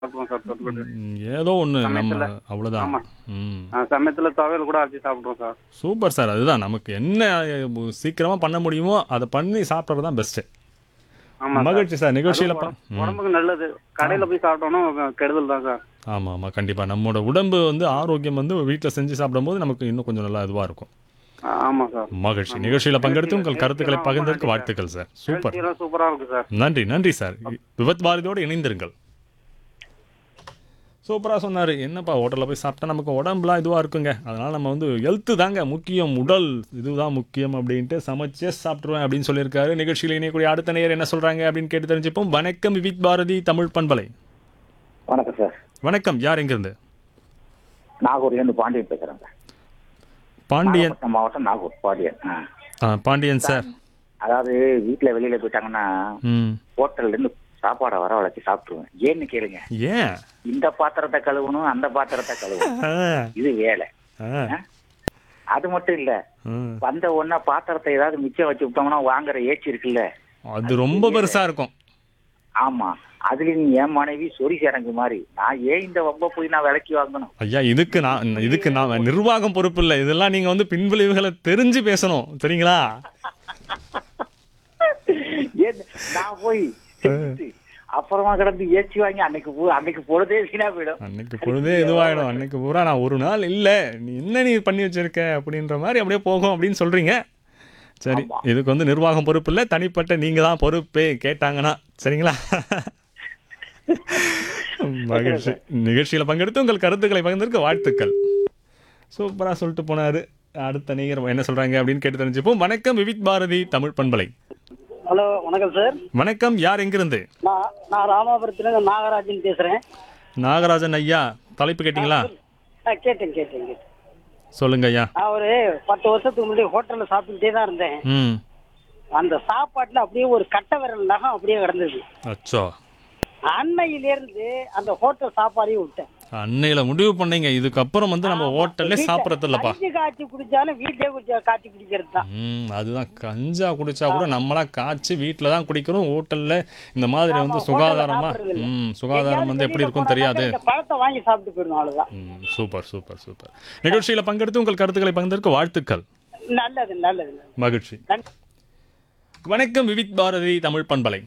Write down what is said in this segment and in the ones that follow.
சாப்பிடுவோம் சார் தொட்டுக்கிட்டு ம், ஏதோ ஒன்று நம்ம சமயத்துல. அவ்வளோதான் ஆமா. ம் ஆ, சமயத்துல துவையல் கூட அரைச்சி சாப்பிடுவோம் சார் சூப்பர் சார் அதுதான் நமக்கு என்ன அஹ், சீக்கிரமா பண்ண முடியுமோ அதை பண்ணி சாப்பிட்றது தான் பெஸ்ட்டு ஆமா சார். மகிழ்ச்சி சார் நிகழ்ச்சியில் அது உடம்பு- உடம்புக்கு நல்லது கடையில போய் சாப்பிட்டோம்னா கெடுதல் தான் சார் ஆமாம் ஆமாம் கண்டிப்பாக நம்மளோட உடம்பு வந்து ஆரோக்கியம் வந்து வீட்டில் செஞ்சு சாப்பிடும்போது நமக்கு இன்னும் கொஞ்சம் நல்லா இதுவாக இருக்கும் ஆ, ஆமா சார் மகிழ்ச்சி நிகழ்ச்சியில் பங்கெடுத்து உங்கள் கருத்துக்களை நிகழ்ச்சியெல்லாம் பகிர்ந்ததற்கு ரொம்ப வாழ்த்துக்கள் சார் சூப்பர் எல்லாம் சூப்பரா இருக்கு சார் நன்றி நன்றி சார் விபத் பாரதியோடு இணைந்திருங்கள் சூப்பராக சொன்னார் என்னப்பா ஹோட்டலில் போய் சாப்பிட்டா நமக்கு உடம்புலாம் இதுவாக இருக்குங்க அதனால் நம்ம வந்து ஹெல்த்து தாங்க முக்கியம் உடல் இதுதான் முக்கியம் அப்படின்ட்டு சமைச்சே சாப்பிட்ருவேன் அப்படின்னு சொல்லியிருக்காரு நிகழ்ச்சியில் இணையக்கூடிய அடுத்த நேயர் என்ன சொல்கிறாங்க அப்படின்னு கேட்டு தெரிஞ்சுப்போம் வணக்கம் விவித் பாரதி தமிழ் பண்பலை வணக்கம் சார் வணக்கம் யார் எங்கிருந்து நாகூர்லேருந்து பாண்டியன் பேசுகிறேன் சார் பாண்டியன் நாகப்பட்டினம் மாவட்டம் நாகூர் பாண்டியன் ஆ. ஆ, பாண்டியன் சார் அதாவது வீட்டில் வெளியில போயிட்டாங்கன்னா ம் ஹோட்டல்ல இருந்து சாப்பாடை வர வளைச்சு சாப்பிட்டுருவேன் ஏன்னு கேளுங்க ஏன் இந்த பாத்திரத்தை கழுவணும் அந்த பாத்திரத்தை கழுவணும் ஆ, இது வேலை ஆ, அது மட்டும் இல்ல ஆ. வந்த உடனே பாத்திரத்தை ஏதாவது மிச்சம் வச்சு விட்டோம்னா வாங்குற ஏச்சி இருக்குல்ல அது ரொம்ப பெருசாக இருக்கும் ஆமா அதுலயும் என் மனைவி சொரி சரங்கு மாதிரி நான் ஏன் இந்த வம்ப போய் நான் விலைக்கு வாங்கணும் ஐயா இதுக்கு நான் இதுக்கு நான் நிர்வாகம் பொறுப்பு இல்லை இதெல்லாம் நீங்க வந்து பின்விளைவுகளை தெரிஞ்சு பேசணும் சரிங்களா ஏன் நான் போய் செஞ்சுட்டு அப்புறமா கிடந்து ஏச்சி வாங்கி அன்னைக்கு போ- அன்னைக்கு பொழுதே வீணா போயிடும் அன்னைக்கு பொழுதே இதுவாயிடும் அன்னைக்கு பூரா நான் ஒரு நாள் இல்ல நீ என்ன நீ பண்ணி வச்சிருக்க அப்படின்ற மாதிரி அப்படியே போகும் அப்படின்னு சொல்றீங்க சரி ஆமா. இதுக்கு வந்து நிர்வாகம் பொறுப்பு இல்லை தனிப்பட்ட நீங்க தான் பொறுப்பு கேட்டாங்கன்னா சரிங்களா மகிழ்ச்சி நிகழ்ச்சியில பங்கெடுத்து உங்கள் கருத்துக்களை பகிர்ந்திருக்க வாழ்த்துக்கள் சூப்பரா சொல்லிட்டு போனாரு அடுத்த நீங்க என்ன சொல்றாங்க அப்படின்னு கேட்டு தெரிஞ்சுப்போம் வணக்கம் விவித் பாரதி தமிழ் பண்பலை ஹலோ வணக்கம் சார் வணக்கம் யார் எங்கிருந்து நான் நான் ராமாபுரத்துலேருந்து நாகராஜன் பேசுகிறேன் நாகராஜன் ஐயா தலைப்பு கேட்டிங்களா கேட்டேன் கேட்டேன் கேட்டேன் சொல்லுங்க ஐயா நான் ஒரு பத்து வருஷத்துக்கு முன்னாடி ஹோட்டலில் சாப்பிட்டுட்டே தான் இருந்தேன் ம் அந்த சாப்பாட்டில் அப்படியே ஒரு கட்டை விரல் நகம் அப்படியே கிடந்தது அச்சோ அன்னையிலேருந்து அந்த ஹோட்டல் சாப்பாடையும் விட்டேன் அன்னையில முடிவு பண்ணீங்க இதுக்கப்புறம் வந்து நம்ம ஹோட்டல்லே சாப்பிட்றது இல்லப்பா கஞ்சி காய்ச்சி குடிச்சாலும் வீட்டிலே குடிச்சா காய்ச்சி குடிக்கிறது தான் ம் அதுதான் கஞ்சா குடிச்சா கூட நம்மளா காய்ச்சி வீட்டில் தான் குடிக்கிறோம் ஹோட்டல்ல இந்த மாதிரி வந்து ஆமா, சுகாதாரமா ஹோட்டல்ல சாப்பிடுறது இல்ல. ம் சுகாதாரம் வந்து எப்படி இருக்கும் தெரியாது இந்த பழத்தை வாங்கி சாப்பிட்டு போயிடும் அவ்வளோதான் ம் சூப்பர் சூப்பர் சூப்பர் நிகழ்ச்சியில பங்கெடுத்து உங்கள் கருத்துக்களை பகிர்ந்ததற்கு வாழ்த்துக்கள் நல்லது நல்லது மகிழ்ச்சி நன்றி. வணக்கம் விவித் பாரதி தமிழ் பண்பலை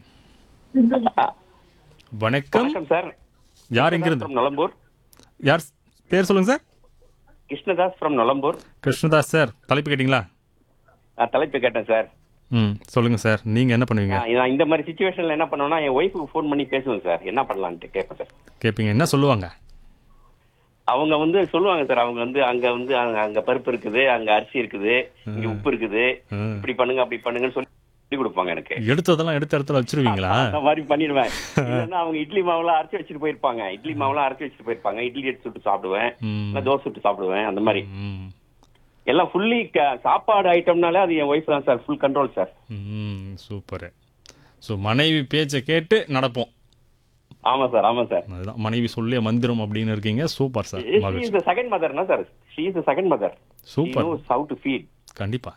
வணக்கம் வணக்கம் சார் யார் எங்கிருந்து ஃப்ரம் நலம்பூர் யார் பேர் சொல்லுங்க sir Krishnadas from Nalampur Krishnadas sir தலைப்பு கேட்டிங்களா நான் தலைப்பு கேட்டேன் சார் ம் சொல்லுங்க சார் நீங்க என்ன பண்ணுவீங்க நான் நான் இந்த மாதிரி சுச்சுவேஷன்ல என்ன பண்ணுவேன்னா என் ஒய்ஃபுக்கு ஃபோன் பண்ணி பேசுவேன் சார் என்ன பண்ணலான்ட்டு கேட்பேன் சார் கேட்பீங்க என்ன சொல்லுவாங்க அவங்க வந்து சொல்லுவாங்க சார் அவங்க வந்து அங்க வந்து அங்க அங்க பருப்பு இருக்குது அங்க அரிசி இருக்குது இங்க உப்பு இருக்குது ம். இப்படி பண்ணுங்க அப்படி பண்ணுங்கன்னு சொல்லி சொல்லி கொடுப்பாங்க எனக்கு எடுத்ததெல்லாம் எடுத்த இடத்துல வச்சிருவீங்களா அந்த மாதிரி பண்ணிடுவேன் இல்லைன்னா அவங்க இட்லி மாவுலாம் அரைச்சி வச்சுட்டு போயிருப்பாங்க இட்லி மாவுலாம் அரைச்சி வச்சுட்டு போயிருப்பாங்க இட்லி எடுத்து சுட்டு சாப்பிடுவேன் ம். இல்ல தோசை சுட்டு சாப்பிடுவேன் அந்த மாதிரி ம் எல்லாம் ஃபுல்லி சாப்பாடு ஐட்டம்னாலே அது என் ஒய்ஃப் தான் சார் ஃபுல் கண்ட்ரோல் சார் ம் சூப்பரு ஸோ மனைவி பேச்சை கேட்டு நடப்போம் ஆமா சார் ஆமா சார் அதுதான் மனைவி சொல்லிய மந்திரம் அப்படின்னு இருக்கீங்க சூப்பர் சார் she மகிழ்ச்சி is the second mother na sir she is the second mother Super. she knows how to feed கண்டிப்பா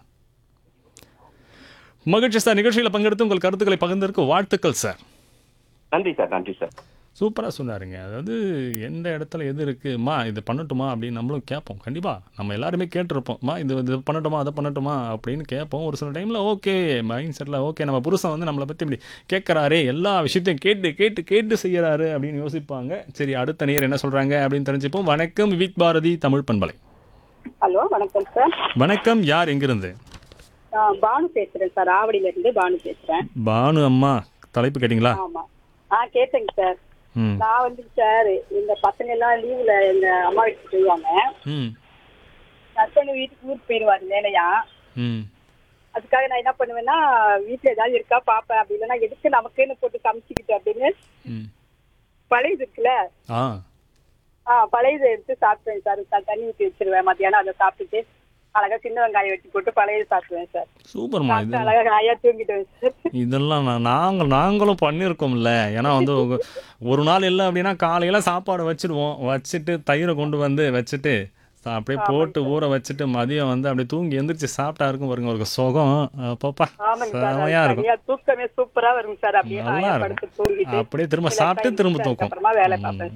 மகிழ்ச்சி சார் நிகழ்ச்சியில் பங்கெடுத்து உங்கள் கருத்துக்களை பகிர்ந்ததற்கு வாழ்த்துக்கள் சார் நன்றி சார் நன்றி சார் சூப்பராக சொன்னாருங்க அதாவது எந்த இடத்துல எது இருக்குமா இது பண்ணட்டுமா அப்படின்னு நம்மளும் கேட்போம் கண்டிப்பாக நம்ம எல்லாருமே கேட்டிருப்போம்மா இது இது பண்ணட்டுமா அதை பண்ணட்டுமா அப்படின்னு கேட்போம் ஒரு சில டைமில் ஓகே மைண்ட் செட்டில் ஓகே நம்ம புருஷன் வந்து நம்மளை பற்றி இப்படி கேட்குறாரே எல்லா விஷயத்தையும் கேட்டு கேட்டு கேட்டு செய்யறாரு அப்படின்னு யோசிப்பாங்க சரி அடுத்த நேர் என்ன சொல்கிறாங்க அப்படின்னு தெரிஞ்சுப்போம் வணக்கம் வித் பாரதி தமிழ் பண்பலை ஹலோ வணக்கம் சார் வணக்கம் யார் எங்கிருந்து நான் பானு பேசுறேன் சார் ஆவடியில இருந்து பானு பேசுறேன் பானு அம்மா தலைப்பு கேட்டிங்களா ஆமா ஆ கேட்டேங்க சார் ம் நான் வந்து சார் இந்த பசங்க எல்லாம் லீவ்ல எங்க அம்மா வீட்டுக்கு போயிடுவாங்க ம் ஹஸ்பண்ட் வீட்டுக்கு ஊருக்கு போயிடுவாரு வேலையா ம் அதுக்காக நான் என்ன பண்ணுவேன்னா வீட்டுல ஏதாவது இருக்கா பாப்பேன் அப்படி இல்லைன்னா எதுக்கு நமக்குன்னு போட்டு சமைச்சிக்கிட்டு அப்படின்னு ம் பழையது இருக்குல்ல ஆ ஆ பழையது எடுத்து சாப்பிடுவேன் சார் த- தண்ணி ஊற்றி வச்சிருவேன் மத்தியானம் அதை சாப்பிட்டுட்டு அழகா சின்ன வெங்காயம் வெட்டி போட்டு பழையது சாப்பிடுவேன் சார் சூப்பர்மா இது சாப்பிட்டு அழகா ஹாயா தூங்கிடுவேன் சார் இதெல்லாம் நான் நாங்கள் நாங்களும் பண்ணியிருக்கோம்ல ஏன்னா வந்து ஒரு- ஒரு நாள் இல்லை அப்படின்னா காலையில் சாப்பாடு வச்சுடுவோம் வச்சுட்டு தயிரை கொண்டு வந்து வச்சுட்டு சா- அப்படியே போட்டு ஊற வச்சுட்டு மதியம் வந்து அப்படியே தூங்கி எந்திரிச்சு சாப்பிட்டா இருக்கும் பாருங்க ஒரு சுகம் அப்பப்பா ஆமாங்க சார் செமையா அது இருக்கும் சரியா தூக்கமே சூப்பரா வரும் சார் அப்படியே நல்லா ஹாயா இருக்கும் படுத்து தூங்கிட்டு அப்படியே திரும்ப சில சாப்பிட்டு time திரும்ப அதுக்கு தூக்கம் அப்புறமா வேலை ம், பார்ப்பேன்